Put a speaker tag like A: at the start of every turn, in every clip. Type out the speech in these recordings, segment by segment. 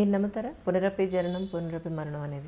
A: మీరు నమ్ముతారా పునరపి జననం పునరపి మరణం అనేది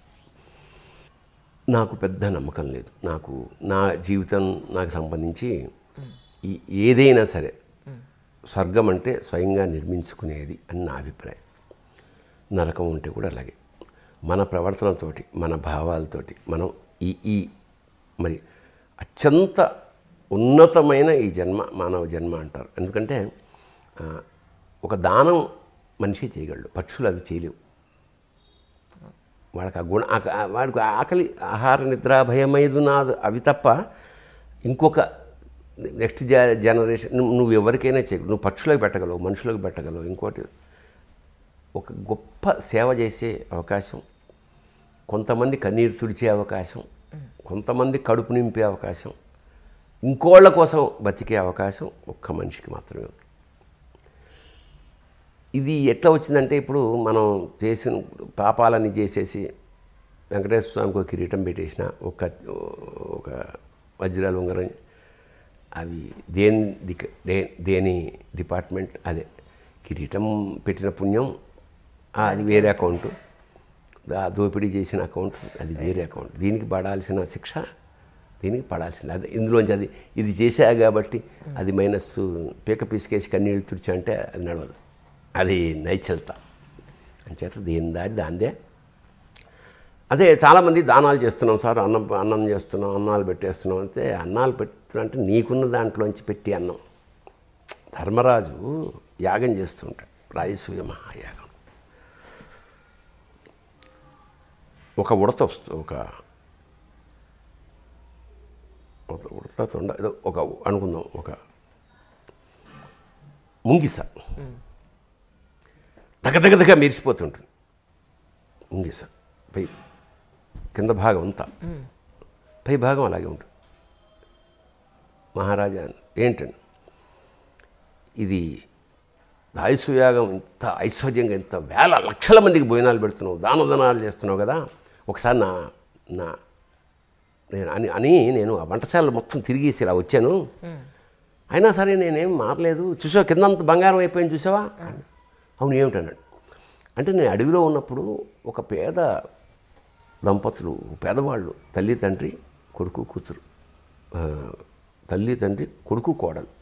B: నాకు పెద్ద నమ్మకం లేదు నాకు నా జీవితం నాకు సంబంధించి ఈ ఏదైనా సరే స్వర్గం అంటే స్వయంగా నిర్మించుకునేది అని నా అభిప్రాయం నరకం ఉంటే కూడా అలాగే మన ప్రవర్తనతోటి మన భావాలతోటి మనం ఈ ఈ మరి అత్యంత ఉన్నతమైన ఈ జన్మ మానవ జన్మ అంటారు ఎందుకంటే ఆ, ఒక దానం మనిషి చేయగలడు పక్షులు అవి చేయలేవు వాడికి ఆ గుణ ఆ- ఆ- వాడికి ఆకలి ఆహార నిద్ర భయమైదు నాదు అవి తప్ప ఇంకొక నెక్స్ట్ జ జనరేషన్ నువ్వు నువ్వు ఎవరికైనా చేయగలవు నువ్వు పక్షులకు పెట్టగలవు మనుషులకు పెట్టగలవు ఇంకోటి ఒక గొప్ప సేవ చేసే అవకాశం కొంతమంది కన్నీరు తుడిచే అవకాశం కొంతమంది కడుపు నింపే అవకాశం ఇంకోళ్ళ కోసం బతికే అవకాశం ఒక్క మనిషికి మాత్రమే ఉంది ఇది ఎట్లా వచ్చిందంటే ఇప్పుడు మనం చేసిన పాపాలన్నీ చేసేసి వెంకటేశ్వర స్వామికి ఒక కిరీటం పెట్టేసిన ఒక ఒక వజ్రాలు ఉంగరం అవి దేని దిక్ దే- దేని డిపార్ట్మెంట్ అదే కిరీటం పెట్టిన పుణ్యం ఆ, అది వేరే అకౌంట్ ఆ దోపిడీ చేసిన అకౌంట్ అది వేరే అకౌంట్ దీనికి పడాల్సిన శిక్ష దీనికి పడాల్సింది అది ఇందులోంచి అది ఇది చేశా కాబట్టి అది మైనస్ పీక పిసికేసి కన్నీళ్ళు తుడిచా అంటే అది నడవదు అది నైచల్త అంచేత దేని దారి దాందే అదే చాలామంది దానాలు చేస్తున్నాం సార్ అన్నం అన్నం చేస్తున్నాం అన్నాలు పెట్టేస్తున్నాం అంటే అన్నాలు పెడుతున్నా అంటే నీకున్న దాంట్లోంచి పెట్టి అన్నం ధర్మరాజు యాగం చేస్తుంటాడు రాజసూయ మహాయాగం ఒక ఉడత వస్తుంది ఒక ఒక ఉడత తొండ ఏదో ఒక అనుకుందాం ఒక ముంగిస దగదగదగా మెరిసిపోతుంటుంది ముంగిస పై కింద భాగం అంతా పై భాగం అలాగే ఉంటుంది మహారాజా ఏంటండి ఇది ఆయుష్యాగం ఇంత ఐశ్వర్యంగా ఇంత వేల లక్షల మందికి భోజనాలు పెడుతున్నావు దానదనాలు చేస్తున్నావు కదా ఒకసారి నా నా నేను అని అని నేను ఆ వంటశాల మొత్తం తిరిగేసి ఇలా వచ్చాను అయినా సరే నేనేం మారలేదు చూసావా కిందంత బంగారం అయిపోయింది చూసావా అవును ఏమిటన్నాడు అంటే నేను అడవిలో ఉన్నప్పుడు ఒక పేద దంపతులు పేదవాళ్ళు తల్లి తండ్రి కొడుకు కూతురు ఆ, తల్లి తండ్రి కొడుకు కోడలు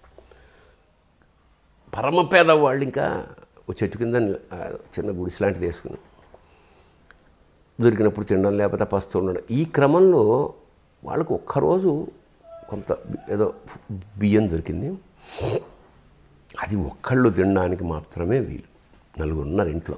B: పరమ పేదవాళ్ళు ఇంకా ఓ చెట్టు కింద ఆ, చిన్న గుడిసె లాంటిది వేసుకుని దొరికినప్పుడు తినడం లేకపోతే పస్తు ఉండడం ఈ క్రమంలో వాళ్ళకు ఒక్కరోజు కొంత ఏదో బియ్యం దొరికింది అది ఒక్కళ్ళు తినడానికి మాత్రమే వీలు నలుగురు ఉన్నారు ఇంట్లో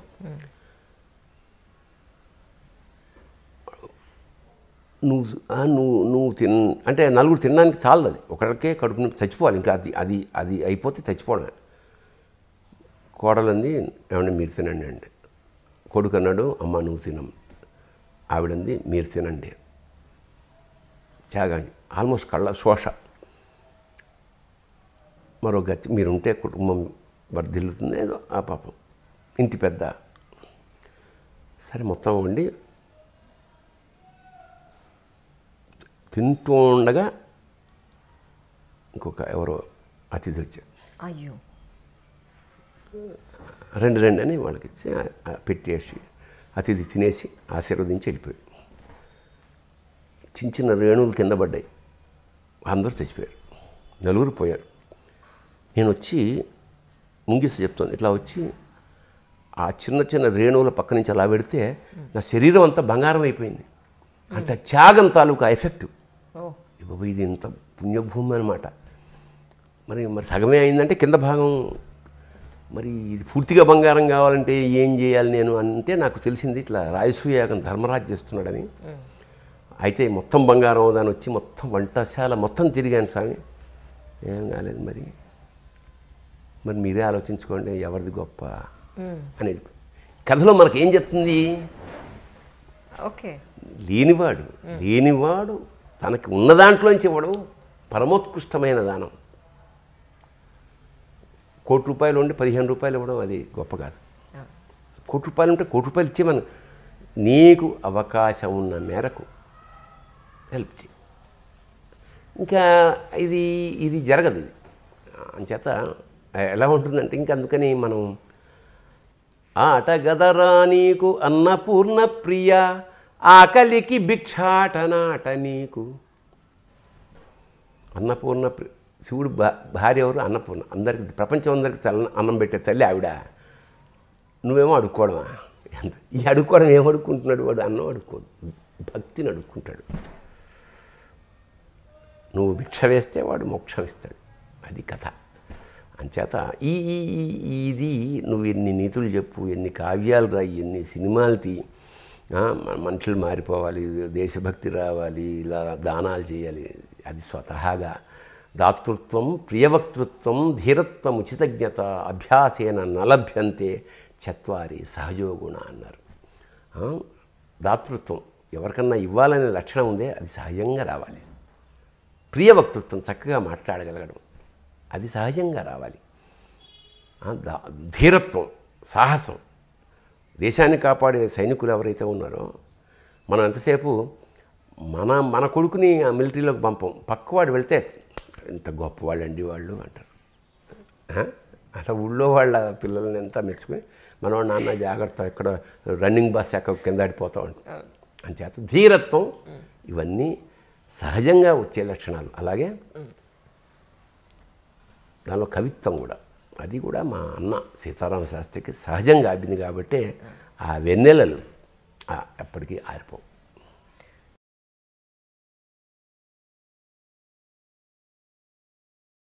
B: నువ్వు ఆ, నువ్వు నువ్వు తిన్ అంటే నలుగురు తినడానికి చాలదు అది ఒకరికే కడుపు నొప్పి చచ్చిపోవాలి ఇంకా అది అది అది అయిపోతే చచ్చిపోవడమే కోడలంది ఏమంటే మీరు తినండి అంటే కొడుకు అన్నాడు అమ్మ నువ్వు తినం ఆవిడంది మీరు తినండి త్యాగాన్ని ఆల్మోస్ట్ కళ్ళ శోష మరో గచ్చి మీరుంటే కుటుంబం వర్ధిల్లుతుంది ఏదో ఆ పాపం ఇంటి పెద్ద సరే మొత్తం వండి తింటూ ఉండగా ఇంకొక ఎవరో అతిథి వచ్చారు
A: అయ్యో
B: రెండు రెండు అని వాళ్ళకి ఇచ్చి ఆ- ఆ పెట్టేసి అతిథి తినేసి ఆశీర్వదించి వెళ్ళిపోయాడు చిన్న చిన్న రేణువులు కింద పడ్డాయి అందరూ చచ్చిపోయారు నలుగురు పోయారు నేను వచ్చి ముంగిసి చెప్తాను ఇట్లా వచ్చి ఆ చిన్న చిన్న రేణువుల పక్క నుంచి అలా పెడితే నా శరీరం అంతా బంగారం అయిపోయింది అంటే త్యాగం తాలూకా ఎఫెక్ట్
A: ఓ
B: బాబు ఇది ఇంత పుణ్యభూమి అనమాట మరి మరి సగమే అయిందంటే కింద భాగం మరి ఇది పూర్తిగా బంగారం కావాలంటే ఏం చేయాలి నేను అంటే నాకు తెలిసింది ఇట్లా రాయసూయాగం ధర్మరాజు చేస్తున్నాడని అయితే మొత్తం బంగారం దాని వచ్చి మొత్తం వంటశాల మొత్తం తిరిగాను స్వామి ఏం కాలేదు మరి మరి మీరే ఆలోచించుకోండి ఎవరిది గొప్ప అని వెళ్ళిపోయి. కథలో మనకి ఏం చెప్తుంది
A: ఓకే
B: లేనివాడు లేనివాడు తనకి ఉన్న దాంట్లోంచి ఇవ్వడం పరమోత్కృష్టమైన దానం కోటి రూపాయలు ఉండి పదిహేను రూపాయలు ఇవ్వడం అది గొప్ప కాదు
A: ఆ.
B: కోటి రూపాయలు ఉంటే కోటి రూపాయలు ఇచ్చేమను నీకు అవకాశం ఉన్న మేరకు హెల్ప్ చేయి ఇంకా ఇది ఇది జరగదు ఇది అంచేత ఎలా ఉంటుందంటే ఇంకా అందుకని మనం ఆట గదరా నీకు అన్నపూర్ణ ప్రియ ఆకలికి భిక్షాటనాట నీకు అన్నపూర్ణ ప్రి- శివుడు భా భార్య ఎవరు అన్నపూర్ణ అందరికి ప్రపంచం అందరికి తెల్ల అన్నం పెట్టే తల్లి ఆవిడ నువ్వేమో అడుక్కోవడమా ఎంత ఈ అడుక్కోవడం ఏం అడుక్కుంటున్నాడు వాడు అన్నం అడుక్కోడు భక్తిని అడుక్కుంటాడు నువ్వు భిక్ష వేస్తే వాడు మోక్షం ఇస్తాడు అది కథ అంచేత ఈ ఈ- ఈ- ఇది నువ్వు ఎన్ని నీతులు చెప్పు ఎన్ని కావ్యాలు రాయి ఎన్ని సినిమాలు తీ ఆ, మన మనుషులు మారిపోవాలి దేశభక్తి రావాలి ఇలా దానాలు చేయాలి అది స్వతహాగా దాతృత్వం ప్రియవక్తృత్వం ధీరత్వం ఉచితజ్ఞత అభ్యాసేన నలభ్యంతే చత్వారి సహజోగుణ అన్నారు ఆ, దాతృత్వం ఎవరికన్నా ఇవ్వాలనే లక్షణం ఉందే అది సహజంగా రావాలి ప్రియ వక్తృత్వం చక్కగా మాట్లాడగలగడం అది సహజంగా రావాలి ఆ, దా- ధీరత్వం సాహసం దేశాన్ని కాపాడే సైనికులు ఎవరైతే ఉన్నారో మనం ఎంతసేపు మన మన కొడుకుని ఆ మిలిటరీలోకి పంపం పక్కవాడు వెళ్తే ఎంత గొప్పవాళ్ళండి వాళ్ళు అంటారు ఆ? అట్లా ఊళ్ళో వాళ్ళ పిల్లల్ని ఎంత మెచ్చుకుని మనవాడు నాన్న జాగ్రత్త ఇక్కడ రన్నింగ్ బస్ ఎక్క కింద ఆడిపోతూ ఉంటాం అంచేత ధీరత్వం ఇవన్నీ సహజంగా వచ్చే లక్షణాలు అలాగే దానిలో కవిత్వం కూడా అది కూడా మా అన్న సీతారామ శాస్త్రికి సహజంగా అబ్బింది కాబట్టి ఆ వెన్నెలలు ఆ ఎప్పటికీ ఆరిపోవు